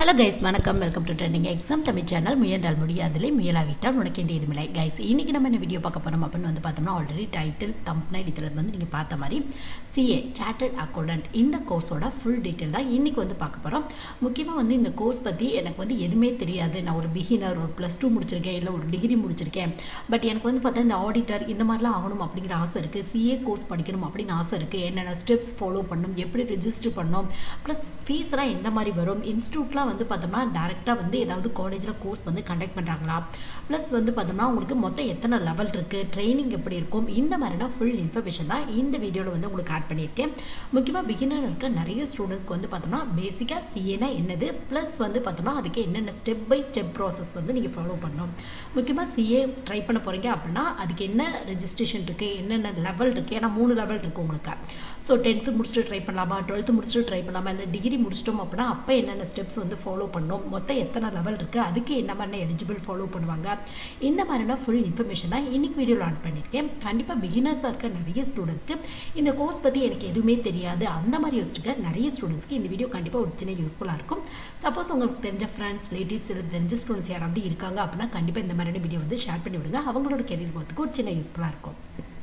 hello guys வணக்கம் welcome to trending exam Tamil channel முயன்றால் முடியாதில்லை முயலாவிட்டால் உனக்கு இந்த இதுமில்லை கைஸ் இன்றைக்கி நம்ம என்ன வீடியோ பார்க்க போகிறோம் அப்படின்னு வந்து பார்த்தோம்னா ஆல்ரெடி டைட்டில் தம்ப்னைட் இதில் வந்து நீங்கள் பார்த்த மாதிரி சிஏ சார்ட்டர்ட் அக்கௌண்டன்ட் இந்த கோர்ஸோட ஃபுல் டீட்டெயில் தான் இன்றைக்கி வந்து பார்க்க போகிறோம் முக்கியமாக வந்து இந்த கோர்ஸ் பற்றி எனக்கு வந்து எதுவுமே தெரியாது நான் ஒரு பிகினர் ஒரு ப்ளஸ் டூ முடிச்சிருக்கேன் இல்லை ஒரு டிகிரி முடிச்சிருக்கேன் பட் எனக்கு வந்து பார்த்தா இந்த ஆடிட்டர் இந்த மாதிரிலாம் ஆகணும் அப்படிங்கிற ஆசை இருக்குது சிஏ கோர்ஸ் படிக்கணும் அப்படின்னு ஆசை இருக்குது என்னென்ன ஸ்டெப்ஸ் ஃபாலோ பண்ணணும் எப்படி ரிஜிஸ்டர் பண்ணணும் ப்ளஸ் ஃபீஸ்லாம் எந்த மாதிரி வரும் இன்ஸ்டியூட்லாம் வந்து பார்த்தோம்னா டேரெக்டாக வந்து ஏதாவது காலேஜில் கோர்ஸ் வந்து கண்டக்ட் பண்ணுறாங்களா ப்ளஸ் வந்து பார்த்தோம்னா உங்களுக்கு மொத்தம் எத்தனை லெவல் இருக்குது ட்ரைனிங் எப்படி இருக்கும் இந்த மாதிரினா ஃபுல் இன்ஃபர்மேஷன் தான் இந்த வீடியோவில் வந்து உங்களுக்கு ஆட் பண்ணியிருக்கேன் முக்கியமாக பிகினர் இருக்க நிறைய ஸ்டூடெண்ட்ஸ்க்கு வந்து பார்த்தோம்னா பேசிக்காக சிஏனா என்னது ப்ளஸ் வந்து பார்த்தோம்னா அதுக்கு என்னென்ன ஸ்டெப் பை ஸ்டெப் ப்ராசஸ் வந்து நீங்கள் ஃபாலோ பண்ணணும் முக்கியமாக சிஏ ட்ரை பண்ண போகிறீங்க அப்படின்னா அதுக்கு என்ன ரெஜிஸ்ட்ரேஷன் இருக்குது என்னென்ன லெவல் இருக்குது ஏன்னா மூணு லெவல் இருக்குது உங்களுக்கு ஸோ டென்த்து முடிச்சுட்டு ட்ரை பண்ணலாமா டுவெல்த்து முடிச்சுட்டு ட்ரை பண்ணலாமா இல்லை டிகிரி முடிச்சிட்டோம் அப்படின்னா அப்போ என்னென்ன ஸ்டெப்ஸ் வந்து ஃபாலோ பண்ணணும் மொத்தம் எத்தனை லெவல் இருக்குது அதுக்கு என்ன மாதிரி எலிஜிபிள் ஃபாலோ பண்ணுவாங்க இந்த மாதிரினா ஃபுல் இன்ஃபர்மேஷன் தான் இன்றைக்கி வீடியோவில் ஆன் பண்ணியிருக்கேன் கண்டிப்பாக பிகினர்ஸாக இருக்க நிறைய ஸ்டூடெண்ட்ஸ்க்கு இந்த கோர்ஸ் பற்றி எனக்கு எதுவுமே தெரியாது அந்த மாதிரி யோசிச்சுக்க நிறைய ஸ்டூடெண்ட்ஸ்க்கு இந்த வீடியோ கண்டிப்பாக ஒரு சின்ன யூஸ்ஃபுல்லாக இருக்கும் சப்போஸ் உங்களுக்கு தெரிஞ்ச ஃப்ரெண்ட்ஸ் ரிலேட்டிவ்ஸ் இல்லை தெரிஞ்ச ஸ்டூடெண்ட்ஸ் யாராவது இருக்காங்க அப்படின்னா கண்டிப்பாக இந்த மாதிரியான வீடியோ வந்து ஷேர் பண்ணி விடுங்க அவங்களோட கெரியர் போகிறதுக்கு ஒரு சின்ன யூஸ்ஃபுல்லாக இருக்கும்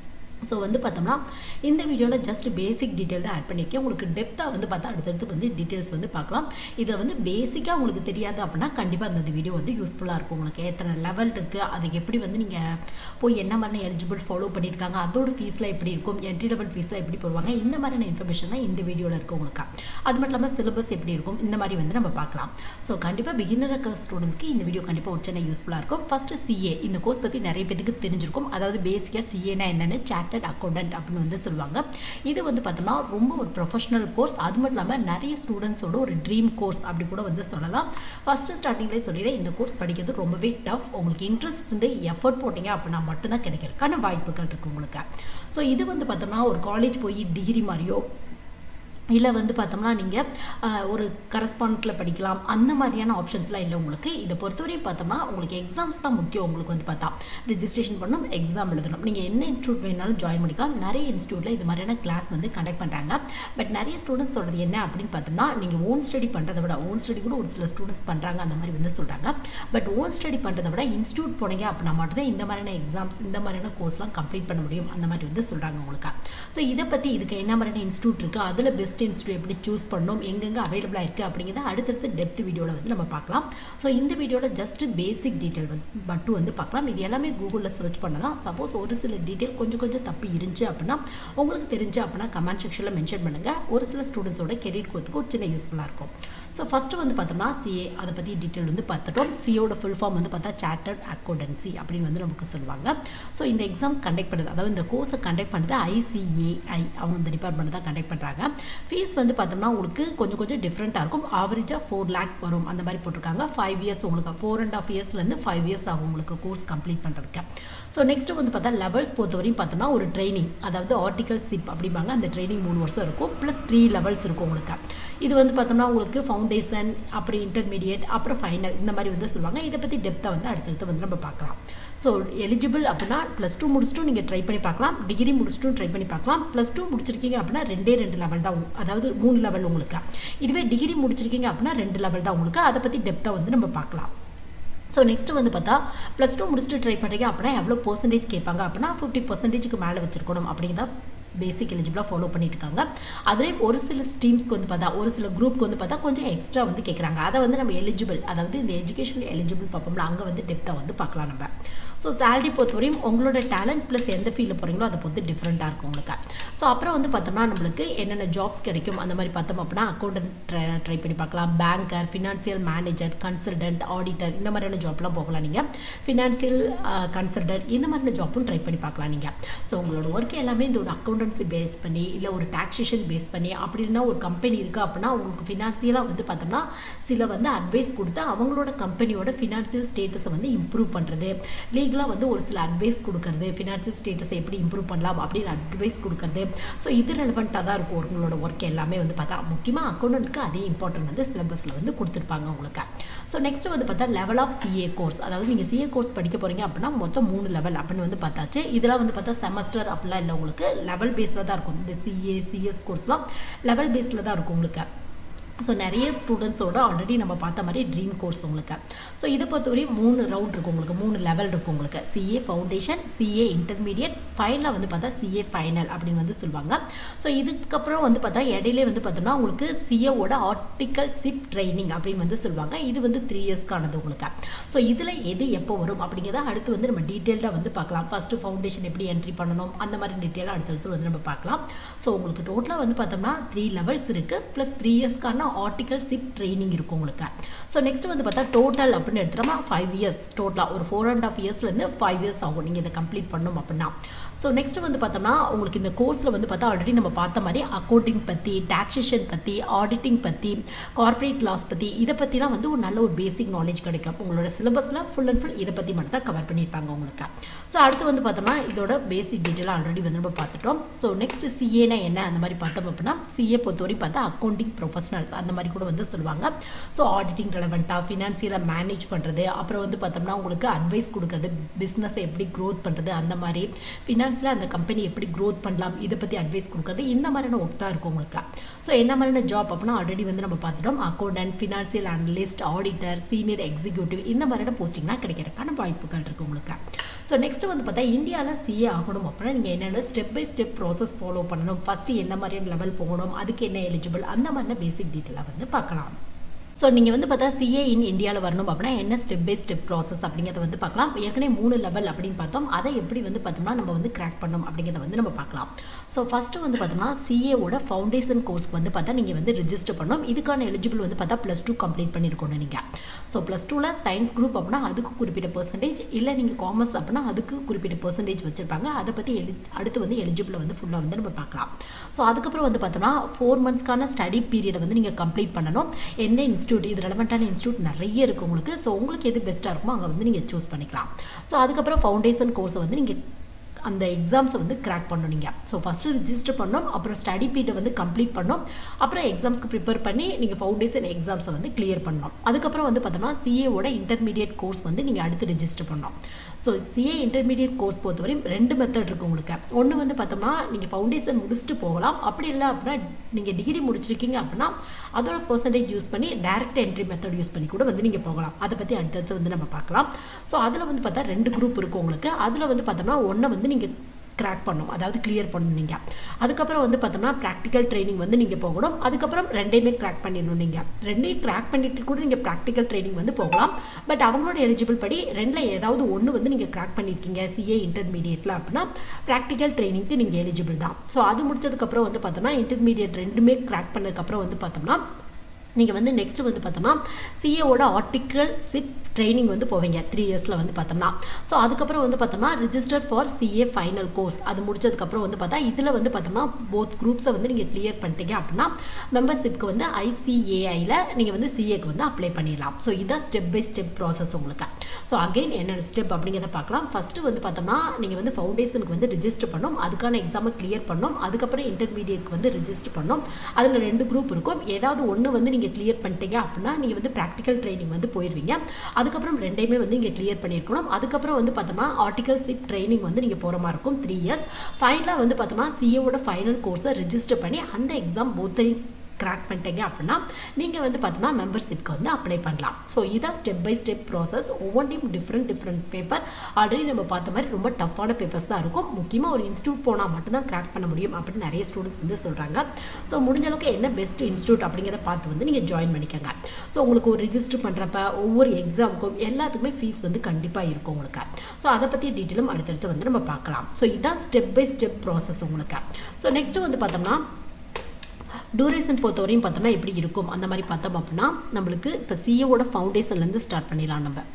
ஸோ வந்து பார்த்தோம்னா இந்த வீடியோவில் ஜஸ்ட் பேசிக் டீட்டெயில் தான் ஆட் பண்ணியிருக்கேன் உங்களுக்கு டெப்த்தாக வந்து பார்த்தா அடுத்தடுத்து வந்து டீட்டெயில்ஸ் வந்து பார்க்கலாம் இதில் வந்து பேசிக்காக உங்களுக்கு தெரியாது அப்படின்னா கண்டிப்பாக அந்த வீடியோ வந்து யூஸ்ஃபுல்லாக இருக்கும் உங்களுக்கு எத்தனை லெவல் இருக்குது அதுக்கு எப்படி வந்து நீங்கள் போய் என்ன மாதிரி எலிஜிபிள் ஃபாலோ பண்ணியிருக்காங்க அதோட ஃபீஸில் எப்படி இருக்கும் என்ட்ரி லெவல் ஃபீஸில் எப்படி போடுவாங்க இந்த மாதிரியான இன்ஃபர்மேஷன் தான் இந்த வீடியோவில் இருக்குது உங்களுக்கு அது மட்டும் இல்லாமல் சிலபஸ் எப்படி இருக்கும் இந்த மாதிரி வந்து நம்ம பார்க்கலாம் ஸோ கண்டிப்பாக பிகினர் இருக்க ஸ்டூடெண்ட்ஸ்க்கு இந்த வீடியோ கண்டிப்பாக ஒரு சின்ன யூஸ்ஃபுல்லாக இருக்கும் ஃபஸ்ட்டு சிஏ இந்த கோர்ஸ் பற்றி நிறைய பேருக்கு தெரிஞ்சிருக்கும் அதாவது பேசிக்காக சிஏனா என்னென்னு சாட் சார்ட்டட் அக்கௌண்டன்ட் அப்படின்னு வந்து சொல்லுவாங்க இது வந்து பார்த்தோம்னா ரொம்ப ஒரு ப்ரொஃபஷனல் கோர்ஸ் அது மட்டும் இல்லாமல் நிறைய ஸ்டூடெண்ட்ஸோட ஒரு ட்ரீம் கோர்ஸ் அப்படி கூட வந்து சொல்லலாம் ஃபஸ்ட்டு ஸ்டார்டிங்லேயே சொல்லிடுறேன் இந்த கோர்ஸ் படிக்கிறது ரொம்பவே டஃப் உங்களுக்கு இன்ட்ரெஸ்ட் வந்து எஃபர்ட் போட்டிங்க அப்படின்னா மட்டும்தான் கிடைக்கிறதுக்கான வாய்ப்புகள் இருக்குது உங்களுக்கு ஸோ இது வந்து பார்த்தோம்னா ஒரு காலேஜ் போய் டிகிரி மாதிரியோ இல்லை வந்து பார்த்தோம்னா நீங்கள் ஒரு கரஸ்பாண்டில் படிக்கலாம் அந்த மாதிரியான ஆப்ஷன்ஸ்லாம் இல்லை உங்களுக்கு இதை பொறுத்தவரையும் பார்த்தோம்னா உங்களுக்கு எக்ஸாம்ஸ் தான் முக்கியம் உங்களுக்கு வந்து பார்த்தா ரிஜிஸ்ட்ரேஷன் பண்ணணும் எக்ஸாம் எழுதணும் நீங்கள் என்ன இன்ஸ்டியூட் வேணாலும் ஜாயின் பண்ணிக்கலாம் நிறைய இன்ஸ்டியூட்டில் இது மாதிரியான கிளாஸ் வந்து கண்டக்ட் பண்ணுறாங்க பட் நிறைய ஸ்டூடெண்ட்ஸ் சொல்கிறது என்ன அப்படின்னு பார்த்தோம்னா நீங்கள் ஓன் ஸ்டடி பண்ணுறதை விட ஓன் ஸ்டடி கூட ஒரு சில ஸ்டூடெண்ட்ஸ் பண்ணுறாங்க அந்த மாதிரி வந்து சொல்கிறாங்க பட் ஓன் ஸ்டடி பண்ணுறதை விட இன்ஸ்டியூட் போனீங்க அப்படின்னா மட்டும்தான் இந்த மாதிரியான எக்ஸாம்ஸ் இந்த மாதிரியான கோர்ஸ்லாம் கம்ப்ளீட் பண்ண முடியும் அந்த மாதிரி வந்து சொல்கிறாங்க உங்களுக்கு ஸோ இதை பற்றி இதுக்கு என்ன மாதிரியான இன்ஸ்டியூட் இருக்குது அதில் பெஸ்ட் பெஸ்ட் இன்ஸ்டியூட் எப்படி சூஸ் பண்ணணும் எங்கெங்கே அவைலபிளாக இருக்குது அப்படிங்கிறத அடுத்தடுத்து டெப்த் வீடியோவில் வந்து நம்ம பார்க்கலாம் ஸோ இந்த வீடியோவில் ஜஸ்ட் பேசிக் டீட்டெயில் வந்து மட்டும் வந்து பார்க்கலாம் இது எல்லாமே கூகுளில் சர்ச் பண்ணலாம் சப்போஸ் ஒரு சில டீட்டெயில் கொஞ்சம் கொஞ்சம் தப்பு இருந்துச்சு அப்படின்னா உங்களுக்கு தெரிஞ்சு அப்படின்னா கமெண்ட் செக்ஷனில் மென்ஷன் பண்ணுங்கள் ஒரு சில ஸ்டூடெண்ட்ஸோட கெரியர் கொடுத்துக்கு ஒரு சின்ன யூஸ்ஃபுல்லாக இருக்கும் ஸோ ஃபஸ்ட்டு வந்து பார்த்தோம்னா சிஏ அதை பற்றி டீட்டெயில் வந்து பார்த்துட்டோம் சிஏவோட ஃபுல் ஃபார்ம் வந்து பார்த்தா சார்ட்டர்ட் அக்கௌண்டன்சி அப்படின்னு வந்து நமக்கு சொல்லுவாங்க ஸோ இந்த எக்ஸாம் கண்டக்ட் பண்ணுறது அதாவது இந்த கோர்ஸை கண்டக்ட் பண்ணுறது ஐசிஏஐ அவங்க இந்த டிபார்ட்மெண்ட் தான் கண்டக்ட் பண்ணுறாங்க ஃபீஸ் வந்து பார்த்தோம்னா உங்களுக்கு கொஞ்சம் கொஞ்சம் டிஃப்ரெண்ட்டாக இருக்கும் ஆவரேஜாக ஃபோர் லேக் வரும் அந்த மாதிரி போட்டிருக்காங்க ஃபைவ் இயர்ஸ் உங்களுக்கு ஃபோர் அண்ட் ஆஃப் இயர்ஸ்லேருந்து ஃபைவ் இயர்ஸ் ஆகும் உங்களுக்கு கோர்ஸ் கம்ப்ளீட் பண்ணுறதுக்கு ஸோ நெக்ஸ்ட்டு வந்து பார்த்தா லெவல்ஸ் பொறுத்தவரையும் பார்த்தோம்னா ஒரு ட்ரைனிங் அதாவது ஆர்டிகல் சிப் அப்படிம்பாங்க அந்த ட்ரைனிங் மூணு வருஷம் இருக்கும் ப்ளஸ் த்ரீ லெவல்ஸ் இருக்கும் உங்களுக்கு இது வந்து பார்த்தோம்னா உங்களுக்கு ஃபவுண்டேஷன் அப்புறம் இன்டர்மீடியட் அப்புறம் ஃபைனல் இந்த மாதிரி வந்து சொல்லுவாங்க இதை பற்றி டெப்த்தாக வந்து அடுத்தடுத்து வந்து நம்ம பார்க்கலாம் ஸோ எலிஜிபிள் அப்படின்னா ப்ளஸ் டூ முடிச்சுட்டும் நீங்கள் ட்ரை பண்ணி பார்க்கலாம் டிகிரி முடிச்சுட்டும் ட்ரை பண்ணி பார்க்கலாம் ப்ளஸ் டூ முடிச்சிருக்கீங்க அப்படின்னா ரெண்டே ரெண்டு லெவல் தான் அதாவது மூணு லெவல் உங்களுக்கு இதுவே டிகிரி முடிச்சிருக்கீங்க அப்படின்னா ரெண்டு லெவல் தான் உங்களுக்கு அதை பற்றி டெப்த்தாக வந்து நம்ம பார்க்கலாம் ஸோ நெக்ஸ்ட்டு வந்து பார்த்தா ப்ளஸ் டூ முடிச்சுட்டு ட்ரை பண்ணுறீங்க அப்படின்னா எவ்வளோ பர்சன்டேஜ் கேட்பாங்க அப்படின்னா ஃபிஃப்டி பர்சன்டேஜுக்கு மேலே வச்சிருக்கணும் அப்படிங்கிறத பேசிக் எலிஜிபிளாக ஃபாலோ பண்ணிட்டு இருக்காங்க அதுலேயே ஒரு சில ஸ்ட்ரீம்ஸ்க்கு வந்து பார்த்தா ஒரு சில குரூப்க்கு வந்து பார்த்தா கொஞ்சம் எக்ஸ்ட்ரா வந்து கேட்குறாங்க அதை வந்து நம்ம எலிஜிபிள் அதாவது இந்த எஜுகேஷன் எலிஜிபிள் பார்ப்போம்ல அங்கே வந்து டெப்த்தாக வந்து பார்க்கலாம் நம்ம ஸோ சேலரி பொறுத்தவரையும் உங்களோட டேலண்ட் ப்ளஸ் எந்த ஃபீல்டில் போகிறீங்களோ அதை பொறுத்து டிஃப்ரெண்ட்டாக இருக்கும் உங்களுக்கு ஸோ அப்புறம் வந்து பார்த்தோம்னா நம்மளுக்கு என்னென்ன ஜாப்ஸ் கிடைக்கும் அந்த மாதிரி பார்த்தோம் அப்படின்னா அக்கௌண்டன்ட் ட்ரை ட்ரை பண்ணி பார்க்கலாம் banker financial manager consultant auditor இந்த மாதிரியான ஜாப்லாம் போகலாம் நீங்கள் ஃபினான்சியல் கன்சல்டன்ட் இந்த மாதிரியான ஜாப்பும் ட்ரை பண்ணி பார்க்கலாம் நீங்கள் ஸோ உங்களோட ஒர்க் எல்லாமே இந்த ஒரு அக்கௌண்டன்சி பேஸ் பண்ணி இல்லை ஒரு டாக்ஸேஷன் பேஸ் பண்ணி அப்படின்னா ஒரு கம்பெனி இருக்குது அப்படின்னா உங்களுக்கு ஃபினான்சியலாக வந்து பார்த்தோம்னா சில வந்து அட்வைஸ் கொடுத்து அவங்களோட கம்பெனியோட ஃபினான்சியல் ஸ்டேட்டஸை வந்து இம்ப்ரூவ் பண்ணுறது லீகலாக வந்து ஒரு சில அட்வைஸ் கொடுக்கறது ஃபினான்சியல் ஸ்டேட்டஸை எப்படி இம்ப்ரூவ் பண்ணலாம் அப்படின்னு அட்வைஸ் கொடுக்கறது ஸோ இது ரெலவெண்ட்டாக தான் இருக்கும் உங்களோட ஒர்க் எல்லாமே வந்து பார்த்தா முக்கியமாக அக்கௌண்டன்ட்க்கு அதே இம்பார்ட்டன்ட் வந்து சிலபஸில் வந்து கொடுத்துருப்பாங்க உங்களுக்கு ஸோ நெக்ஸ்ட் வந்து பார்த்தா லெவல் ஆஃப் சிஏ கோர்ஸ் அதாவது நீங்கள் சிஏ கோர்ஸ் படிக்க போகிறீங்க அப்படின்னா மொத்தம் மூணு லெவல் அப்படின்னு வந்து பார்த்தாச்சு இதெல்லாம் வந்து பார்த்தா செமஸ்டர் அப்படிலாம் இல்லை உங்களுக்கு லெவல் பேஸில் தான் இருக்கும் இந்த சிஏ சிஎஸ் கோர்ஸ்லாம் லெவல் பேஸில் தான் இருக்கும் உங்களுக்கு ஸோ நிறைய ஸ்டூடெண்ட்ஸோட ஆல்ரெடி நம்ம பார்த்த மாதிரி ட்ரீம் கோர்ஸ் உங்களுக்கு ஸோ இதை பொறுத்தவரை மூணு ரவுண்ட் இருக்கும் உங்களுக்கு மூணு லெவல் இருக்கும் உங்களுக்கு சிஏ ஃபவுண்டேஷன் சிஏ இன்டர்மீடியட் ஃபைனலாக வந்து பார்த்தா சிஏ ஃபைனல் அப்படின்னு வந்து சொல்லுவாங்க ஸோ இதுக்கப்புறம் வந்து பார்த்தா இடையிலே வந்து பார்த்தோம்னா உங்களுக்கு சிஏவோட ஆர்டிக்கல் சிப் ட்ரைனிங் அப்படின்னு வந்து சொல்லுவாங்க இது வந்து த்ரீ இயர்ஸ்க்கானது உங்களுக்கு ஸோ இதில் எது எப்போ வரும் அப்படிங்கிறத அடுத்து வந்து நம்ம டீட்டெயில்டாக வந்து பார்க்கலாம் ஃபஸ்ட்டு ஃபவுண்டேஷன் எப்படி என்ட்ரி பண்ணணும் அந்த மாதிரி டீட்டெயிலாக அடுத்தடுத்து வந்து நம்ம பார்க்கலாம் ஸோ உங்களுக்கு டோட்டலாக வந்து பார்த்தோம்னா த்ரீ லெவல்ஸ் இருக்குது ப்ளஸ் த்ரீ இயர்ஸ்க்கான ஆர்டிக்கல் சிப் ட்ரைனிங் இருக்கும் உங்களுக்கு ஸோ நெக்ஸ்ட் வந்து பார்த்தா டோட்டல் அப்படின்னு எடுத்துட்டோம்னா ஃபைவ் இயர்ஸ் டோட்டலாக ஒரு ஃபோர் அண்ட் ஆஃப் இயர்ஸ்லேருந்து ஃபைவ் இயர்ஸ் ஆகும் நீங்கள் இதை கம்ப்ளீட் பண்ணணும் அப்படின்னா ஸோ நெக்ஸ்ட் வந்து பார்த்தோம்னா உங்களுக்கு இந்த கோர்ஸில் வந்து பார்த்தா ஆல்ரெடி நம்ம பார்த்த மாதிரி அக்கௌண்டிங் பற்றி டாக்ஸேஷன் பற்றி ஆடிட்டிங் பற்றி கார்ப்பரேட் லாஸ் பற்றி இதை பற்றிலாம் வந்து ஒரு நல்ல ஒரு பேசிக் நாலேஜ் கிடைக்கும் உங்களோட சிலபஸில் ஃபுல் அண்ட் ஃபுல் இதை பற்றி மட்டும் தான் கவர் பண்ணியிருப்பாங்க உங்களுக்கு ஸோ அடுத்து வந்து பார்த்தோம்னா இதோட பேசிக் டீட்டெயில் ஆல்ரெடி வந்து நம்ம பார்த்துட்டோம் ஸோ நெக்ஸ்ட் சிஏனா என்ன அந்த மாதிரி பார்த்தோம் அப்படின்னா சிஏ பொறுத்தவரை பார்த்தா அக்கௌண்டிங் ப்ரொஃபஷனல்ஸ் அந்த மாதிரி கூட வந்து சொல்லுவாங்க ஸோ ஆடிட்டிங் ரெலவெண்ட்டாக ஃபினான்சியலாக மேனேஜ் பண்ணுறது அப்புறம் வந்து பார்த்தோம்னா உங்களுக்கு அட்வைஸ் கொடுக்குறது பிஸ்னஸை எப்படி க்ரோத் பண்ணுறது அந்த மாதிரி ஃபினான்ஸில் அந்த கம்பெனி எப்படி க்ரோத் பண்ணலாம் இதை பற்றி அட்வைஸ் கொடுக்குறது இந்த மாதிரியான ஒர்க் தான் இருக்கும் உங்களுக்கு ஸோ என்ன மாதிரியான ஜாப் அப்படின்னா ஆல்ரெடி வந்து நம்ம பார்த்துட்டோம் accountant financial analyst auditor senior executive இந்த மாதிரியான போஸ்டிங்லாம் கிடைக்கிறதுக்கான வாய்ப்புகள் இருக்குது உங்களுக்கு ஸோ நெக்ஸ்ட் வந்து பார்த்தா இந்தியாவில் சிஏ ஆகணும் அப்படின்னா நீங்கள் என்னென்ன step by step process follow பண்ணணும் ஃபஸ்ட்டு என்ன மாதிரியான லெவல் போகணும் அதுக்கு என்ன எலிஜிபிள் அந்த மாதிரியான பேசிக் டீட்டெயிலாக வந்து பார்க்கலாம் ஸோ நீங்கள் வந்து பார்த்தா சிஏ இன் இந்தியாவில் வரணும் அப்படின்னா என்ன ஸ்டெப் பை ஸ்டெப் ப்ராசஸ் அப்படிங்கிறத வந்து பார்க்கலாம் ஏற்கனவே மூணு லெவல் அப்படின்னு பார்த்தோம் அதை எப்படி வந்து பார்த்தோம்னா நம்ம வந்து கிராக் பண்ணோம் அப்படிங்கிறத வந்து நம்ம பார்க்கலாம் ஸோ ஃபஸ்ட்டு வந்து பார்த்தோம்னா சிஏவோட ஃபவுண்டேஷன் கோர்ஸ்க்கு வந்து பார்த்தா நீங்கள் வந்து ரிஜிஸ்டர் பண்ணணும் இதுக்கான எலிஜிபிள் வந்து பார்த்தா ப்ளஸ் டூ கம்ப்ளீட் பண்ணியிருக்கணும் நீங்கள் ஸோ ப்ளஸ் டூவில் சயின்ஸ் குரூப் அப்படின்னா அதுக்கு குறிப்பிட்ட பர்சன்டேஜ் இல்லை நீங்கள் காமர்ஸ் அப்படின்னா அதுக்கு குறிப்பிட்ட பர்சன்டேஜ் வச்சுருப்பாங்க அதை பற்றி எலி அடுத்து வந்து எலிஜிபிள் வந்து ஃபுல்லாக வந்து நம்ம பார்க்கலாம் ஸோ அதுக்கப்புறம் வந்து பார்த்தோம்னா ஃபோர் மந்த்ஸ்க்கான ஸ்டடி பீரியடை வந்து நீங்கள் கம்ப்ளீட் பண்ணணும் எந்த இன்ஸ்டியூட் இது ரெலவெண்ட்டான இன்ஸ்டியூட் நிறைய இருக்குது உங்களுக்கு ஸோ உங்களுக்கு எது பெஸ்ட்டாக இருக்குமோ அங்கே வந்து நீங்கள் சூஸ் பண்ணிக்கலாம் ஸோ அதுக்கப்புறம் ஃபவுண்டேஷன் கோர்ஸை வந்து நீங்கள் அந்த எக்ஸாம்ஸை வந்து கிராக் பண்ணணும் நீங்கள் ஸோ ஃபஸ்ட்டு ரிஜிஸ்டர் பண்ணோம் அப்புறம் ஸ்டடி பீட்டை வந்து கம்ப்ளீட் பண்ணோம் அப்புறம் எக்ஸாம்ஸ்க்கு ப்ரிப்பேர் பண்ணி நீங்கள் ஃபவுண்டேஷன் எக்ஸாம்ஸை வந்து கிளியர் பண்ணணும் அதுக்கப்புறம் வந்து பார்த்தோம்னா சிஏவோட இன்டர்மீடியட் கோர்ஸ் வந்து நீங்கள் அடுத்து ரிஜிஸ்டர் பண்ணணும் ஸோ சிஏ இன்டர்மீடியட் கோர்ஸ் பொறுத்தவரையும் ரெண்டு மெத்தட் இருக்குது உங்களுக்கு ஒன்று வந்து பார்த்தோம்னா நீங்கள் ஃபவுண்டேஷன் முடிச்சுட்டு போகலாம் அப்படி இல்லை அப்படின்னா நீங்கள் டிகிரி முடிச்சிருக்கீங்க அப்படின்னா அதோட பர்சன்டேஜ் யூஸ் பண்ணி டேரக்ட் என்ட்ரி மெத்தட் யூஸ் பண்ணி கூட வந்து நீங்கள் போகலாம் அதை பற்றி அடுத்தடுத்து வந்து நம்ம பார்க்கலாம் ஸோ அதில் வந்து பார்த்தா ரெண்டு குரூப் இருக்குது உங்களுக்கு அதில் வந்து பார்த்தோம்னா ஒன்றை வந்து நீங்கள் கிராக் பண்ணும் அதாவது கிளியர் பண்ணணும் நீங்கள் அதுக்கப்புறம் வந்து பார்த்தோம்னா ப்ராக்டிக்கல் ட்ரைனிங் வந்து நீங்கள் போகணும் அதுக்கப்புறம் ரெண்டையுமே கிராக் பண்ணிடணும் நீங்கள் ரெண்டையும் கிராக் பண்ணிட்டு கூட நீங்கள் ப்ராக்டிக்கல் ட்ரைனிங் வந்து போகலாம் பட் அவங்களோட எலிஜிபிள் படி ரெண்டில் ஏதாவது ஒன்று வந்து நீங்கள் கிராக் பண்ணியிருக்கீங்க சிஏ இன்டர்மீடியட்டில் அப்படின்னா ப்ராக்டிக்கல் ட்ரைனிங்க்கு நீங்கள் எலிஜிபிள் தான் ஸோ அது முடிச்சதுக்கப்புறம் வந்து பார்த்தோம்னா இன்டர்மீடியட் ரெண்டுமே கிராக் பண்ணதுக்கப்புறம் வந்து பார்த்தோம்னா நீங்கள் வந்து நெக்ஸ்ட் வந்து பார்த்தோம்னா சிஏவோட ஆர்டிக்கல் சிப் ட்ரைனிங் வந்து போவீங்க த்ரீ இயர்ஸில் வந்து பார்த்தோம்னா ஸோ அதுக்கப்புறம் வந்து பார்த்தோம்னா register for CA final course அது முடிச்சதுக்கப்புறம் வந்து பார்த்தா இதில் வந்து பார்த்தோம்னா போத் குரூப்ஸை வந்து நீங்கள் கிளியர் பண்ணிட்டீங்க அப்படின்னா மெம்பர்ஷிப்க்கு வந்து ஐசிஏஐயில் நீங்கள் வந்து சிஏக்கு வந்து அப்ளை பண்ணிடலாம் ஸோ இதான் ஸ்டெப் பை ஸ்டெப் ப்ராசஸ் உங்களுக்கு ஸோ அகைன் என்னென்ன ஸ்டெப் அப்படிங்கிறத பார்க்கலாம் ஃபஸ்ட்டு வந்து பார்த்தோம்னா நீங்கள் வந்து ஃபவுண்டேஷனுக்கு வந்து ரிஜிஸ்டர் பண்ணணும் அதுக்கான எக்ஸாமை கிளியர் பண்ணணும் அதுக்கப்புறம் இன்டர்மீடியட்க்கு வந்து ரிஜிஸ்டர் பண்ணணும் அதில் ரெண்டு குரூப் இருக்கும் ஏதாவது ஒன்று வந்து நீங்கள் கிளியர் பண்ணிட்டீங்க அப்படின்னா நீங்கள் வந்து ப்ராக்டிக்கல் ட்ரைனிங் வந்து போயிடுவீங்க அதுக்கப்புறம் ரெண்டையுமே வந்து இங்கே கிளியர் பண்ணியிருக்கணும் அதுக்கப்புறம் வந்து பார்த்தோம்னா ஆர்டிகல் சிப் ட்ரைனிங் வந்து நீங்கள் போகிற மாதிரி இருக்கும் த்ரீ இயர்ஸ் ஃபைனலாக வந்து பார்த்தோம்னா சிஏவோட ஃபைனல் கோர்ஸை ரிஜிஸ்டர் பண்ணி அந்த எக்ஸாம் போத்தையும் கிராக் பண்ணிட்டீங்க அப்படின்னா நீங்கள் வந்து பார்த்தோம்னா மெம்பர்ஷிப்க்கு வந்து அப்ளை பண்ணலாம் ஸோ இதான் ஸ்டெப் பை ஸ்டெப் ப்ராசஸ் ஒவ்வொன்றையும் டிஃப்ரெண்ட் டிஃப்ரெண்ட் பேப்பர் ஆல்ரெடி நம்ம பார்த்த மாதிரி ரொம்ப டஃப்பான பேப்பர்ஸ் தான் இருக்கும் முக்கியமாக ஒரு இன்ஸ்டியூட் போனால் மட்டும்தான் கிராக் பண்ண முடியும் அப்படின்னு நிறைய ஸ்டூடெண்ட்ஸ் வந்து சொல்கிறாங்க ஸோ முடிஞ்ச அளவுக்கு என்ன பெஸ்ட் இன்ஸ்டியூட் அப்படிங்கிறத பார்த்து வந்து நீங்கள் ஜாயின் பண்ணிக்கோங்க ஸோ உங்களுக்கு ஒரு ரிஜிஸ்டர் பண்ணுறப்ப ஒவ்வொரு எக்ஸாமுக்கும் எல்லாத்துக்குமே ஃபீஸ் வந்து கண்டிப்பாக இருக்கும் உங்களுக்கு ஸோ அதை பற்றி டீட்டெயிலும் அடுத்தடுத்து வந்து நம்ம பார்க்கலாம் ஸோ இதான் ஸ்டெப் பை ஸ்டெப் ப்ராசஸ் உங்களுக்கு ஸோ நெக்ஸ்ட்டு வந்து பார்த்தோம்னா டூரேஷன் பொறுத்தவரையும் பார்த்தோம்னா எப்படி இருக்கும் அந்த மாதிரி பார்த்தோம் அப்படின்னா நம்மளுக்கு இப்போ சிஏவோட ஃபவுண்டேஷன்லேருந்து ஸ்டார்ட் பண்ணிடலாம் நம்ம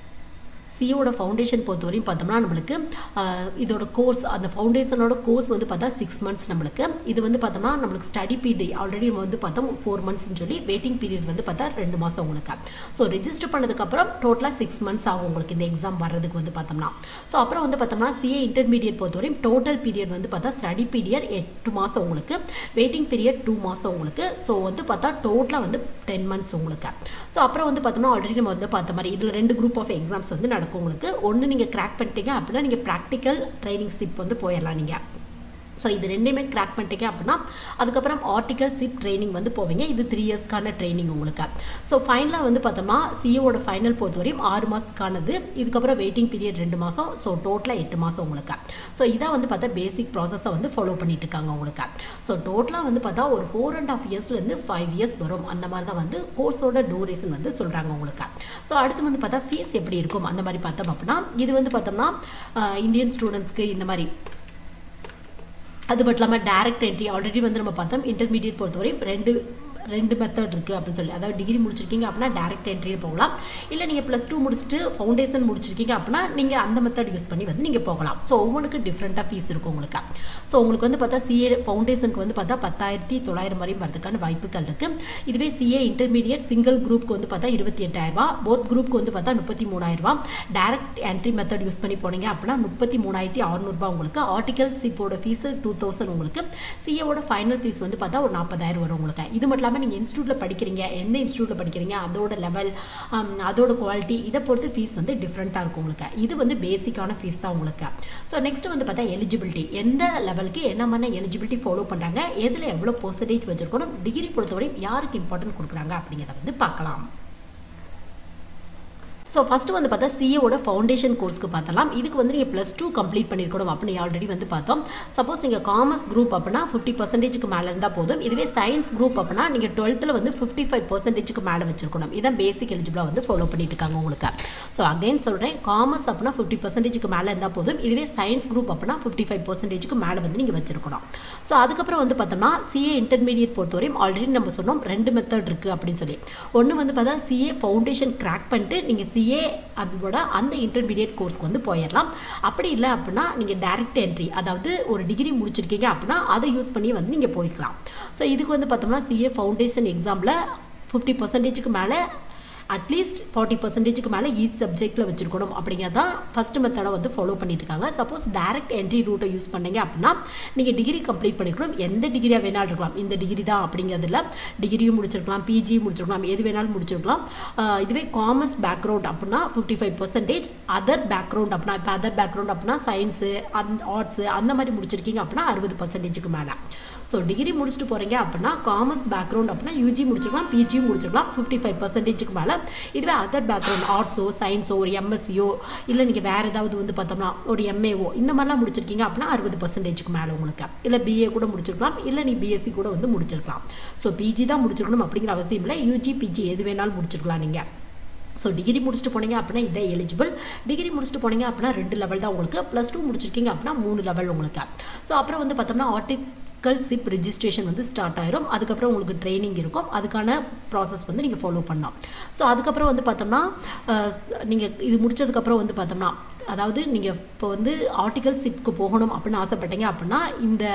சிஓட ஃபவுண்டேஷன் பொறுத்தவரையும் பார்த்தோம்னா நம்மளுக்கு இதோட கோர்ஸ் அந்த ஃபவுண்டேஷனோட கோர்ஸ் வந்து பார்த்தா சிக்ஸ் மந்த்ஸ் நம்மளுக்கு இது வந்து பார்த்தோம்னா நம்மளுக்கு ஸ்டடி பீரியட் ஆல்ரெடி நம்ம வந்து பார்த்தோம் ஃபோர் மந்த்ஸ்னு சொல்லி வெயிட்டிங் பீரியட் வந்து பார்த்தா ரெண்டு மாதம் உங்களுக்கு ஸோ ரெஜிஸ்டர் பண்ணதுக்கப்புறம் டோட்டலாக சிக்ஸ் மந்த்ஸ் ஆகும் உங்களுக்கு இந்த எக்ஸாம் வர்றதுக்கு வந்து பார்த்தோம்னா ஸோ அப்புறம் வந்து பார்த்தோம்னா சிஏ இன்டர்மீடியட் பொறுத்தவரையும் டோட்டல் பீரியட் வந்து பார்த்தா ஸ்டடி பீரியட் எட்டு மாதம் உங்களுக்கு வெயிட்டிங் பீரியட் டூ மாதம் உங்களுக்கு ஸோ வந்து பார்த்தா டோட்டலாக வந்து டென் மந்த்ஸ் உங்களுக்கு ஸோ அப்புறம் வந்து பார்த்தோம்னா ஆல்ரெடி நம்ம வந்து பார்த்த மாதிரி இதில் ரெண்டு குரூப் ஆஃப் எக்ஸாம்ஸ் வந்து நடக்கும் உங்களுக்கு ஒன்று நீங்கள் கிராக் பண்ணிட்டீங்க அப்படின்னா நீங்கள் ப்ராக்டிக்கல் ட்ரைனிங் சிப் வந்து போயிடலாம் நீங்கள் ஸோ இது ரெண்டுமே கிராக் பண்ணிட்டீங்க அப்படின்னா அதுக்கப்புறம் ஆர்டிகல் சிப் ட்ரைனிங் வந்து போவீங்க இது த்ரீ இயர்ஸ்க்கான ட்ரைனிங் உங்களுக்கு ஸோ ஃபைனலாக வந்து பார்த்தோம்னா சிஓட ஃபைனல் பொறுத்தவரையும் ஆறு மாதத்துக்கானது இதுக்கப்புறம் வெயிட்டிங் பீரியட் ரெண்டு மாதம் ஸோ டோட்டலாக எட்டு மாதம் உங்களுக்கு ஸோ இதான் வந்து பார்த்தா பேசிக் ப்ராசஸை வந்து ஃபாலோ பண்ணிட்டு இருக்காங்க உங்களுக்கு ஸோ டோட்டலாக வந்து பார்த்தா ஒரு ஃபோர் அண்ட் ஆஃப் இயர்ஸ்லேருந்து ஃபைவ் இயர்ஸ் வரும் அந்த மாதிரி தான் வந்து கோர்ஸோட டூரேஷன் வந்து சொல்கிறாங்க உங்களுக்கு ஸோ அடுத்து வந்து பார்த்தா ஃபீஸ் எப்படி இருக்கும் அந்த மாதிரி பார்த்தோம் அப்படின்னா இது வந்து பார்த்தோம்னா இந்தியன் ஸ்டூடெண்ட்ஸ்க்கு இந்த மாதிரி அது மட்டும் இல்லாமல் டேரக்ட் என்ட்ரி ஆல்ரெடி வந்து நம்ம பார்த்தோம் இன்டர்மீடியட் பொறுத்தவரை ரெண்டு ரெண்டு மெத்தட் இருக்குது அப்படின்னு சொல்லி அதாவது டிகிரி முடிச்சிருக்கீங்க அப்படின்னா டேரக்ட் என்ட்ரியில் போகலாம் இல்லை நீங்கள் ப்ளஸ் டூ முடிச்சுட்டு ஃபவுண்டேஷன் முடிச்சிருக்கீங்க அப்படின்னா நீங்கள் அந்த மெத்தட் யூஸ் பண்ணி வந்து நீங்கள் போகலாம் ஸோ ஒவ்வொன்றுக்கு டிஃப்ரெண்ட்டாக ஃபீஸ் இருக்கும் உங்களுக்கு ஸோ உங்களுக்கு வந்து பார்த்தா சிஏ ஃபவுண்டேஷனுக்கு வந்து பார்த்தா பத்தாயிரத்தி தொள்ளாயிரம் வரையும் வரதுக்கான வாய்ப்புகள் இருக்குது இதுவே சிஏ இன்டர்மீடியட் சிங்கிள் குரூப்க்கு வந்து பார்த்தா இருபத்தி எட்டாயிரரூபா போத் குரூப்க்கு வந்து பார்த்தா முப்பத்தி மூணாயிரரூபா டேரக்ட் என்ட்ரி மெத்தட் யூஸ் பண்ணி போனீங்க அப்படின்னா முப்பத்தி மூணாயிரத்தி அறநூறுபா உங்களுக்கு ஆர்டிகல் சிப்போட ஃபீஸ் டூ தௌசண்ட் உங்களுக்கு சிஏவோட ஃபைனல் ஃபீஸ் வந்து பார்த்தா ஒரு நாற்பதாயிரம் வரும் உங்களுக்கு இது மட்டும் இல்லாமல் நீங்கள் இன்ஸ்டியூட்டில் படிக்கிறீங்க எந்த இன்ஸ்டியூட்டில் படிக்கிறீங்க அதோட லெவல் அதோட குவாலிட்டி இதை பொறுத்து ஃபீஸ் வந்து டிஃப்ரெண்ட்டாக இருக்கும் உங்களுக்கு இது வந்து பேசிக்கான ஃபீஸ் தான் உங்களுக்கு ஸோ நெக்ஸ்ட் வந்து பார்த்தா எலிஜிபிலிட்டி எந்த லெவலுக்கு என்ன மாதிரி எலிஜிபிலிட்டி ஃபாலோ பண்ணுறாங்க எதில் எவ்வளோ பர்சன்டேஜ் வச்சுருக்கணும் டிகிரி பொறுத்தவரை யாருக்கு இம்பார்ட்டன்ட் கொடுக்குறாங்க அப்படிங்கிறத வந்து பார்க்கலாம் ஸோ ஃபஸ்ட்டு வந்து பார்த்தா சிஏவோட ஃபவுண்டேஷன் கோர்ஸ்க்கு பார்த்தலாம் இதுக்கு வந்து நீங்கள் ப்ளஸ் டூ கம்ப்ளீட் பண்ணியிருக்கணும் அப்படின்னு ஆல்ரெடி வந்து பார்த்தோம் சப்போஸ் நீங்கள் காமர்ஸ் குரூப் அப்படின்னா ஃபிஃப்டி பர்சன்டேஜுக்கு மேலே இருந்தால் போதும் இதுவே சயின்ஸ் குரூப் அப்படின்னா நீங்கள் டுவெல்த்தில் வந்து ஃபிஃப்டி ஃபைவ் பர்சன்டேஜுக்கு மேலே வச்சிருக்கணும் இதான் பேசிக் எலிஜிபிளாக வந்து ஃபாலோ பண்ணிட்டு இருக்காங்க உங்களுக்கு ஸோ அகைன் சொல்கிறேன் காமர்ஸ் அப்படின்னா ஃபிஃப்டி பர்சன்டேஜுக்கு மேலே இருந்தால் போதும் இதுவே சயின்ஸ் குரூப் அப்படின்னா ஃபிஃப்டி ஃபைவ் பர்சன்டேஜுக்கு மேலே வந்து நீங்கள் வச்சிருக்கணும் ஸோ அதுக்கப்புறம் வந்து பார்த்தோம்னா சிஏ இன்டர்மீடியட் பொறுத்தவரையும் ஆல்ரெடி நம்ம சொன்னோம் ரெண்டு மெத்தட் இருக்குது அப்படின்னு சொல்லி ஒன்று வந்து பார்த்தா சிஏ ஃபவுண்டேஷன் கிராக் பண்ணிட்டு நீங்கள் சிஏ அதோட அந்த இன்டர்மீடியட் கோர்ஸ்க்கு வந்து போயிடலாம் அப்படி இல்லை அப்படின்னா நீங்கள் டைரக்ட் என்ட்ரி அதாவது ஒரு டிகிரி முடிச்சிருக்கீங்க அப்படின்னா அதை யூஸ் பண்ணி வந்து நீங்கள் போய்க்கலாம் ஸோ இதுக்கு வந்து பார்த்தோம்னா சிஏ ஃபவுண்டேஷன் எக்ஸாமில் ஃபிஃப்டி பர்சன்டேஜுக்கு மேலே அட்லீஸ்ட் ஃபார்ட்டி பர்சன்டேஜுக்கு மேலே ஈச் சப்ஜெக்ட்டில் வச்சிருக்கணும் அப்படிங்கிறது தான் ஃபஸ்ட் மெத்தடை வந்து ஃபாலோ பண்ணிட்டு இருக்காங்க சப்போஸ் டேரக்ட் என்ட்ரி ரூட்டை யூஸ் பண்ணீங்க அப்படின்னா நீங்கள் டிகிரி கம்ப்ளீட் பண்ணிக்கணும் எந்த டிகிரியாக வேணாலும் இருக்கலாம் இந்த டிகிரி தான் அப்படிங்கிறதுல டிகிரியும் முடிச்சிருக்கலாம் பிஜி முடிச்சிருக்கலாம் எது வேணாலும் முடிச்சிருக்கலாம் இதுவே காமர்ஸ் பேக்ரவுண்ட் அப்படின்னா fifty five percentage other background அப்படின்னா இப்போ அதர் பேக்ரவுண்ட் அப்படின்னா சயின்ஸு அந் ஆர்ட்ஸு அந்த மாதிரி முடிச்சிருக்கீங்க அப்படின்னா அறுபது பர்சன்டேஜுக்கு மேலே ஸோ டிகிரி முடிச்சுட்டு போகிறீங்க அப்படின்னா காமர்ஸ் பேக்ரவுண்ட் அப்படின்னா யூஜி முடிச்சிருக்கலாம் பிஜியும் முடிச்சிருக்கலாம் ஃபிஃப்டி ஃபைவ் பர்சன்டேஜுக்கு மேலே இதுவே அதர் பேக்ரவுண்ட் ஆர்ட்ஸோ சயின்ஸோ ஒரு எம்எஸ்சியோ இல்லை நீங்கள் வேறு ஏதாவது வந்து பார்த்தோம்னா ஒரு எம்ஏஓ இந்த மாதிரிலாம் முடிச்சிருக்கீங்க அப்படின்னா அறுபது பர்சன்டேஜுக்கு மேலே உங்களுக்கு இல்லை பிஏ கூட முடிச்சிருக்கலாம் இல்லை நீ பிஎஸ்சி கூட வந்து முடிச்சிருக்கலாம் ஸோ பிஜி தான் முடிச்சிருக்கணும் அப்படிங்கிற அவசியம் இல்லை யூஜி பிஜி எது வேணாலும் முடிச்சிருக்கலாம் நீங்கள் ஸோ டிகிரி முடிச்சுட்டு போனீங்க அப்படின்னா இதே எலிஜிபிள் டிகிரி முடிச்சுட்டு போனீங்க அப்படின்னா ரெண்டு லெவல் தான் உங்களுக்கு ப்ளஸ் டூ முடிச்சிருக்கீங்க அப்படின்னா மூணு லெவல் உங்களுக்கு ஸோ அப்புறம் வந்து பார்த்தோம்னா ஆர்டிக் மெடிக்கல் சிப் ரிஜிஸ்ட்ரேஷன் வந்து ஸ்டார்ட் ஆயிரும் அதுக்கப்புறம் உங்களுக்கு ட்ரைனிங் இருக்கும் அதுக்கான ப்ராசஸ் வந்து நீங்கள் ஃபாலோ பண்ணலாம் ஸோ அதுக்கப்புறம் வந்து பார்த்தோம்னா நீங்கள் இது முடிச்சதுக்கப்புறம் வந்து பார்த்தோம்னா அதாவது நீங்கள் இப்போ வந்து ஆர்டிகல் சிப்க்கு போகணும் அப்படின்னு ஆசைப்பட்டீங்க அப்படின்னா இந்த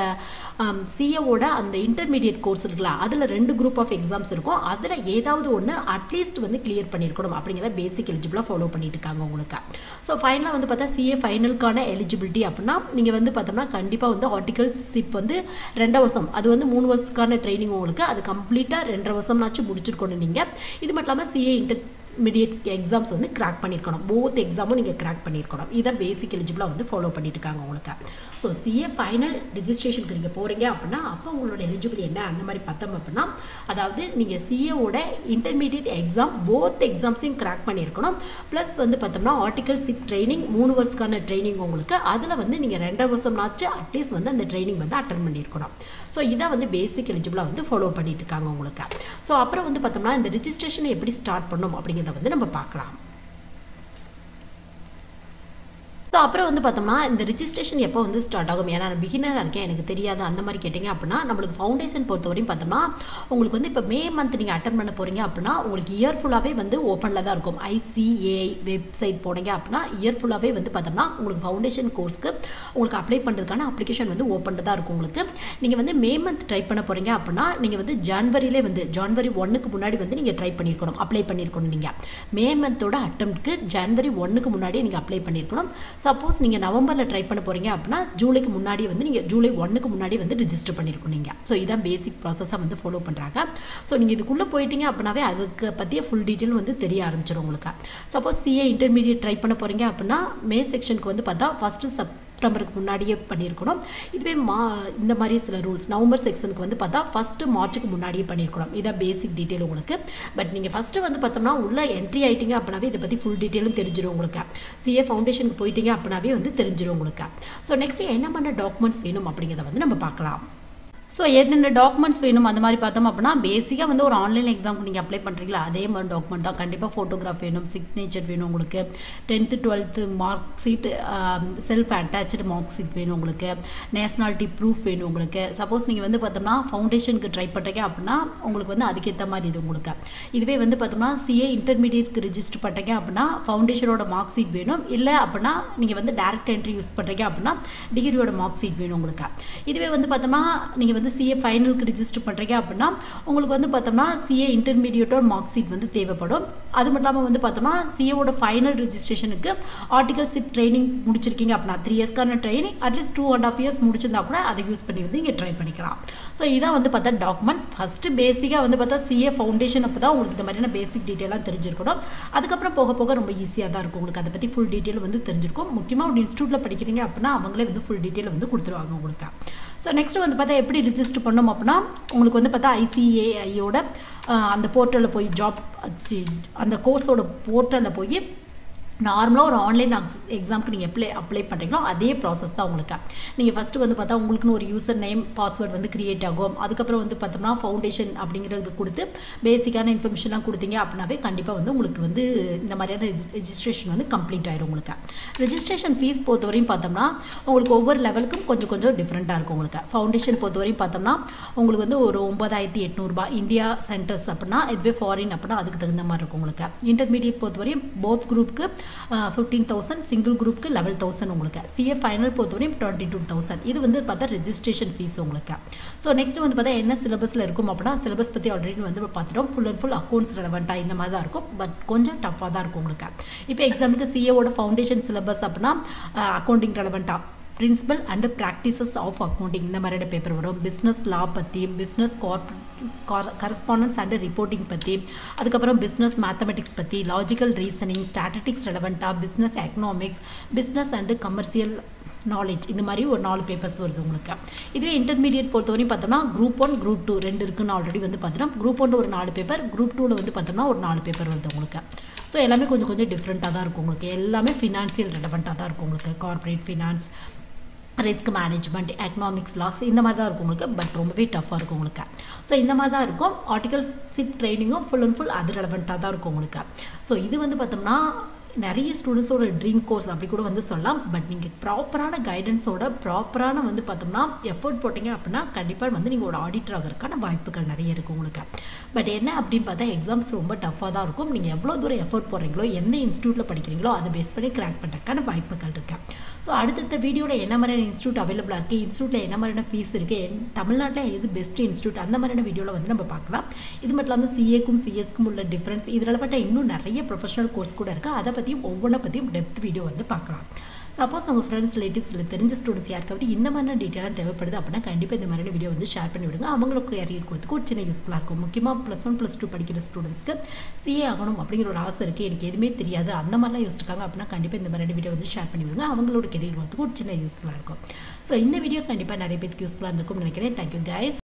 சிஏவோட அந்த இன்டர்மீடியட் கோர்ஸ் இருக்குல்ல அதில் ரெண்டு குரூப் ஆஃப் எக்ஸாம்ஸ் இருக்கும் அதில் ஏதாவது ஒன்று அட்லீஸ்ட் வந்து கிளியர் பண்ணியிருக்கணும் அப்படிங்கிறத பேசிக் எலிஜிபிளாக ஃபாலோ பண்ணிட்டு இருக்காங்க உங்களுக்கு ஸோ ஃபைனலாக வந்து பார்த்தா சிஏ ஃபைனலுக்கான எலிஜிபிலிட்டி அப்படின்னா நீங்கள் வந்து பார்த்தோம்னா கண்டிப்பாக வந்து ஆர்டிகல் சிப் வந்து ரெண்டரை வருஷம் அது வந்து மூணு வருஷத்துக்கான ட்ரைனிங் உங்களுக்கு அது கம்ப்ளீட்டாக ரெண்டரை வருஷம்னாச்சும் முடிச்சிருக்கணும் நீங்கள் இது மட்டும் இல்லாமல் சிஏ இன்டர் இமிடியேட் எக்ஸாம்ஸ் வந்து கிராக் பண்ணியிருக்கணும் போத் எக்ஸாமும் நீங்கள் கிராக் பண்ணியிருக்கணும் இதான் பேசிக் எலிஜிபிளாக வந்து ஃபாலோ பண்ணிட்டு இருக்காங்க உங்களுக்கு ஸோ சிஏ ஃபைனல் ரிஜிஸ்ட்ரேஷனுக்கு நீங்கள் போகிறீங்க அப்படின்னா அப்போ உங்களோட எலிஜிபிள் என்ன அந்த மாதிரி பார்த்தோம் அப்படின்னா அதாவது நீங்கள் சிஏவோட இன்டர்மீடியட் எக்ஸாம் போத் எக்ஸாம்ஸையும் கிராக் பண்ணியிருக்கணும் ப்ளஸ் வந்து பார்த்தோம்னா ஆர்டிகல் சிப் ட்ரைனிங் மூணு வருஷத்துக்கான ட்ரைனிங் உங்களுக்கு அதில் வந்து நீங்கள் ரெண்டரை வருஷம்னாச்சு அட்லீஸ்ட் வந்து அந்த ட்ரைனிங் வந்து அட்டன் பண்ணியிருக்கணும் ஸோ இதை வந்து பேசிக் எலிஜிபிளாக வந்து ஃபாலோ பண்ணிட்டு இருக்காங்க உங்களுக்கு ஸோ அப்புறம் வந்து பார்த்தோம்னா இந்த ரிஜிஸ்ட்ரேஷனை எப்படி ஸ்டார்ட் பண்ணணும் அப்படிங்கிறத வந்து நம்ம பார்க்கலாம் ஸோ அப்புறம் வந்து பார்த்தோம்னா இந்த ரிஜிஸ்ட்ரேஷன் எப்போ வந்து ஸ்டார்ட் ஆகும் ஏன்னா நான் பிகினராக இருக்கேன் எனக்கு தெரியாது அந்த மாதிரி கேட்டிங்க அப்படின்னா நம்மளுக்கு ஃபவுண்டேஷன் பொறுத்தவரையும் பார்த்தோம்னா உங்களுக்கு வந்து இப்போ மே மந்த் நீங்கள் அட்டன் பண்ண போகிறீங்க அப்படின்னா உங்களுக்கு இயர் ஃபுல்லாகவே வந்து ஓப்பனில் தான் இருக்கும் ஐசிஏஐ வெப்சைட் போனீங்க அப்படின்னா இயர் ஃபுல்லாகவே வந்து பார்த்தோம்னா உங்களுக்கு ஃபவுண்டேஷன் கோர்ஸ்க்கு உங்களுக்கு அப்ளை பண்ணுறதுக்கான அப்ளிகேஷன் வந்து ஓப்பனில் தான் இருக்கும் உங்களுக்கு நீங்கள் வந்து மே மந்த் ட்ரை பண்ண போகிறீங்க அப்படின்னா நீங்கள் வந்து ஜான்வரியிலே வந்து ஜான்வரி ஒன்றுக்கு முன்னாடி வந்து நீங்கள் ட்ரை பண்ணியிருக்கணும் அப்ளை பண்ணியிருக்கணும் நீங்கள் மே மந்தோட அட்டம்ப்ட்க்கு ஜான்வரி ஒன்றுக்கு முன்னாடியே நீங்கள் அப்ளை பண்ணியிருக்கணும் சப்போஸ் நீங்கள் நவம்பரில் ட்ரை பண்ண போகிறீங்க அப்படின்னா ஜூலைக்கு முன்னாடி வந்து நீங்கள் ஜூலை ஒன்றுக்கு முன்னாடி வந்து ரிஜிஸ்டர் பண்ணியிருக்கணும் நீங்கள் ஸோ இதான் பேசிக் ப்ராசஸாக வந்து ஃபாலோ பண்ணுறாங்க ஸோ நீங்கள் இதுக்குள்ளே போயிட்டீங்க அப்படின்னாவே அதுக்கு பற்றிய ஃபுல் டீட்டெயில் வந்து தெரிய ஆரம்பிச்சிடும் உங்களுக்கு சப்போஸ் சிஏ இன்டர்மீடியட் ட்ரை பண்ண போகிறீங்க அப்படின்னா மே செக்ஷனுக்கு வந்து பார்த்தா ஃபஸ்ட்டு சப் செப்டம்பருக்கு முன்னாடியே பண்ணியிருக்கணும் இதுவே மா இந்த மாதிரி சில ரூல்ஸ் நவம்பர் செக்ஷனுக்கு வந்து பார்த்தா ஃபஸ்ட்டு மார்ச்சுக்கு முன்னாடியே பண்ணியிருக்கணும் இதான் பேசிக் டீட்டெயில் உங்களுக்கு பட் நீங்கள் ஃபஸ்ட்டு வந்து பார்த்தோம்னா உள்ள என்ட்ரி ஆகிட்டீங்க அப்படின்னாவே இதை பற்றி ஃபுல் டீட்டெயிலும் தெரிஞ்சிடும் உங்களுக்கு சிஏ ஃபவுண்டேஷனுக்கு போயிட்டீங்க அப்படின்னாவே வந்து தெரிஞ்சிடும் உங்களுக்கு ஸோ நெக்ஸ்ட் என்ன பண்ண டாக்குமெண்ட்ஸ் வேணும் அப்படிங்கிறத வந்து நம்ம பார்க்கலாம் ஸோ என்னென்ன டாக்குமெண்ட்ஸ் வேணும் அந்த மாதிரி பார்த்தோம் அப்படின்னா பேசிக்காக வந்து ஒரு ஆன்லைன் எக்ஸாமுக்கு நீங்கள் அப்ளை பண்ணுறீங்களா அதே மாதிரி டாக்குமெண்ட் தான் கண்டிப்பாக ஃபோட்டோகிராஃப் வேணும் சிக்னேச்சர் வேணும் உங்களுக்கு tenth twelfth mark sheet self attach mark sheet வேணும் உங்களுக்கு நேஷ்னாலிட்டி ப்ரூஃப் வேணும் உங்களுக்கு சப்போஸ் நீங்கள் வந்து பார்த்தோம்னா ஃபவுண்டேஷனுக்கு ட்ரை பண்ணுறீங்க அப்படின்னா உங்களுக்கு வந்து அதுக்கேற்ற மாதிரி இது உங்களுக்கு இதுவே வந்து பார்த்தோம்னா சிஏ இன்டர்மீடியட்க்கு ரிஜிஸ்டர் பண்ணுறீங்க அப்படின்னா ஃபவுண்டேஷனோட மார்க் ஷீட் வேணும் இல்லை அப்படின்னா நீங்கள் வந்து டேரக்ட் என்ட்ரி யூஸ் பண்ணுறீங்க அப்படின்னா டிகிரியோட மார்க் ஷீட் வேணும் உங்களுக்கு இதுவே வந்து பார்த்தோம்னா நீங்கள் வந்து சிஏ ஃபைனலுக்கு ரிஜிஸ்டர் பண்ணுறீங்க அப்படின்னா உங்களுக்கு வந்து பார்த்தோம்னா சிஏ இன்டர்மீடியட்டோட மார்க் ஷீட் வந்து தேவைப்படும் அது மட்டும் இல்லாமல் வந்து பார்த்தோம்னா சிஏவோட ஃபைனல் ரிஜிஸ்ட்ரேஷனுக்கு ஆர்டிகல் சிப் ட்ரைனிங் முடிச்சிருக்கீங்க அப்படின்னா த்ரீ இயர்ஸ்க்கான training at least two and half years முடிச்சிருந்தா கூட அதை யூஸ் பண்ணி வந்து இங்கே ட்ரை பண்ணிக்கலாம் ஸோ இதான் வந்து பார்த்தா டாக்குமெண்ட்ஸ் ஃபஸ்ட்டு பேசிக்காக வந்து பார்த்தா சிஏ ஃபவுண்டேஷன் அப்போ தான் உங்களுக்கு இந்த மாதிரியான பேசிக் டீட்டெயிலாக தெரிஞ்சிருக்கணும் அதுக்கப்புறம் போக போக ரொம்ப ஈஸியாக தான் இருக்கும் உங்களுக்கு அதை பற்றி ஃபுல் டீட்டெயில் வந்து தெரிஞ்சிருக்கும் முக்கியமாக ஒரு இன்ஸ்டியூட்டில் படிக்கிறீங்க அப்படின்னா அவங்களே வந்து ஃபுல் டீட்டெயில் வந்து கொடுத்துருவாங்க உங்களுக்கு ஸோ நெக்ஸ்ட் வந்து பார்த்தா எப்படி ரிஜிஸ்டர் பண்ணோம் அப்படின்னா உங்களுக்கு வந்து பார்த்தா ஐசிஏஐயோட அந்த போர்ட்டலில் போய் ஜாப் அந்த கோர்ஸோட போர்ட்டலில் போய் நார்மலாக ஒரு ஆன்லைன் எக்ஸாமுக்கு நீங்கள் அப்ளை அப்ளை பண்ணுறீங்களோ அதே ப்ராசஸ் தான் உங்களுக்கு நீங்கள் ஃபஸ்ட்டு வந்து பார்த்தா உங்களுக்குன்னு ஒரு யூசர் நேம் பாஸ்வேர்ட் வந்து க்ரியேட் ஆகும் அதுக்கப்புறம் வந்து பார்த்தோம்னா ஃபவுண்டேஷன் அப்படிங்கிறது கொடுத்து பேசிக்கான இன்ஃபர்மேஷன்லாம் கொடுத்தீங்க அப்படின்னாவே கண்டிப்பாக வந்து உங்களுக்கு வந்து இந்த மாதிரியான ரெஜிஸ்ட்ரேஷன் வந்து கம்ப்ளீட் ஆயிரும் உங்களுக்கு ரெஜிஸ்ட்ரேஷன் ஃபீஸ் பொறுத்தவரையும் பார்த்தோம்னா உங்களுக்கு ஒவ்வொரு லெவலுக்கும் கொஞ்சம் கொஞ்சம் டிஃப்ரெண்ட்டாக இருக்கும் உங்களுக்கு ஃபவுண்டேஷன் பொறுத்தவரையும் பார்த்தோம்னா உங்களுக்கு வந்து ஒரு ஒன்பதாயிரத்தி எட்நூறுபா இந்தியா சென்டர்ஸ் அப்படின்னா இதுவே ஃபாரின் அப்படின்னா அதுக்கு தகுந்த மாதிரி இருக்கும் உங்களுக்கு இன்டர்மீடியட் பொறுத்தவரையும் போத் குரூப்புக்கு ஃபிஃப்டீன் தௌசண்ட் சிங்கிள் குரூப்க்கு லெவல் தௌசண்ட் உங்களுக்கு சிஏ ஃபைனல் பொறுத்தவரையும் டுவெண்ட்டி டூ தௌசண்ட் இது வந்து பார்த்தா ரெஜிஸ்ட்ரேஷன் ஃபீஸ் உங்களுக்கு ஸோ நெக்ஸ்ட் வந்து பார்த்தா என்ன சிலபஸில் இருக்கும் அப்படின்னா சிலபஸ் பற்றி ஆல்ரெடி வந்து பார்த்துட்டோம் ஃபுல் அண்ட் ஃபுல் அக்கௌண்ட்ஸ் ரெலவெண்ட்டாக இந்த மாதிரி தான் இருக்கும் பட் கொஞ்சம் டஃப்பாக தான் இருக்கும் உங்களுக்கு இப்போ எக்ஸாம்பிளுக்கு சிஏவோட ஃபவுண்டேஷன் சிலபஸ் அப்படின்னா அக்கௌண்டிங் ரெலவெண்ட்டாக principle and practices of accounting இந்த மாதிரியான பேப்பர் வரும் பிஸ்னஸ் லா பற்றி business corp correspondence and reporting பற்றி அதுக்கப்புறம் பிஸ்னஸ் மேத்தமெட்டிக்ஸ் பற்றி லாஜிக்கல் ரீசனிங் ஸ்டாட்டிஸ்டிக்ஸ் ரெலவெண்ட்டாக business economics business and commercial knowledge இந்த மாதிரி ஒரு நாலு பேப்பர்ஸ் வருது உங்களுக்கு இதுவே இன்டர்மீடியட் பொறுத்தவரையும் பார்த்தோம்னா குரூப் ஒன் குரூப் டூ ரெண்டு இருக்குன்னு ஆல்ரெடி வந்து பார்த்தோம்னா குரூப் ஒன் ஒரு நாலு பேப்பர் குரூப் டூவில் வந்து பார்த்தோம்னா ஒரு நாலு பேப்பர் வருது உங்களுக்கு ஸோ எல்லாமே கொஞ்சம் கொஞ்சம் டிஃப்ரெண்ட்டாக தான் இருக்கும் உங்களுக்கு எல்லாமே ஃபினான்சியல் ரெலவெண்ட்டாக தான் இருக்கும் உங்களுக்கு corporate finance risk management economics laws இந்த மாதிரி தான் இருக்கும் உங்களுக்கு பட் ரொம்பவே டஃப்பாக இருக்கும் உங்களுக்கு ஸோ இந்த மாதிரி தான் இருக்கும் ஆர்டிகல் சிப் ட்ரைனிங்கும் ஃபுல் அண்ட் ஃபுல் அது ரெலவெண்ட்டாக தான் இருக்கும் உங்களுக்கு ஸோ இது வந்து பார்த்தோம்னா நிறைய ஸ்டூடெண்ட்ஸோட ட்ரீம் கோர்ஸ் அப்படி கூட வந்து சொல்லலாம் பட் நீங்கள் ப்ராப்பரான கைடன்ஸோட ப்ராப்பரான வந்து பார்த்தோம்னா எஃபர்ட் போட்டிங்க அப்படின்னா கண்டிப்பாக வந்து நீங்கள் ஒரு ஆடிட்டர் ஆகிறதுக்கான வாய்ப்புகள் நிறைய இருக்குது உங்களுக்கு பட் என்ன அப்படின்னு பார்த்தா எக்ஸாம்ஸ் ரொம்ப டஃப்பாக தான் இருக்கும் நீங்கள் எவ்வளோ தூரம் எஃபர்ட் போடுறீங்களோ எந்த இன்ஸ்டியூட்டில் படிக்கிறீங்களோ அதை பேஸ் பண்ணி கிராக் பண்ணுறதுக்கான வாய்ப்புகள் இருக்குது ஸோ அடுத்தடுத்த வீடியோவில் என்ன மாதிரியான இன்ஸ்டியூட் அவைலபிளாக இருக்குது இன்ஸ்டியூட்டில் என்ன மாதிரியான ஃபீஸ் இருக்குது தமிழ்நாட்டில் எது பெஸ்ட் இன்ஸ்டியூட் அந்த மாதிரியான வீடியோவில் வந்து நம்ம பார்க்கலாம் இது மட்டும் இல்லாமல் சிஏக்கும் சிஎஸ்க்கும் உள்ள டிஃப்ரென்ஸ் இதில் பட்ட இன்னும் நிறைய ப்ரொஃபஷனல் கோர்ஸ் கூட இருக்குது அதை பற்றியும் ஒவ்வொன்றை பற்றியும் டெப்த் வீடியோ வந்து பார்க்கலாம் சப்போஸ் உங்கள் ஃப்ரெண்ட்ஸ் ரிலேட்டிவ்ஸ் இல்லை தெரிஞ்ச ஸ்டூடெண்ட்ஸ் யாருக்காவது இந்த மாதிரியான டீட்டெயிலாக தேவைப்படுது அப்படின்னா கண்டிப்பாக இந்த மாதிரியான வீடியோ வந்து ஷேர் பண்ணி விடுங்க அவங்களுக்கு யாரையும் கொடுத்துக்கு ஒரு சின்ன யூஸ்ஃபுல்லாக இருக்கும் முக்கியமாக ப்ளஸ் ஒன் ப்ளஸ் டூ படிக்கிற ஸ்டூடெண்ட்ஸ்க்கு சிஏ ஆகணும் அப்படிங்கிற ஒரு ஆசை இருக்குது எனக்கு எதுவுமே தெரியாது அந்த மாதிரிலாம் யோசிச்சிருக்காங்க அப்படின்னா கண்டிப்பாக இந்த மாதிரியான வீடியோ வந்து ஷேர் பண்ணி விடுங்க அவங்களோட கெரியர் வந்து ஒரு சின்ன யூஸ்ஃபுல்லாக இருக்கும் ஸோ இந்த வீடியோ கண்டிப்பாக நிறைய பேருக்கு யூஸ்ஃபுல்லாக இருந்திருக்கும்னு நினைக்கிறேன் தேங்க்யூ கைஸ்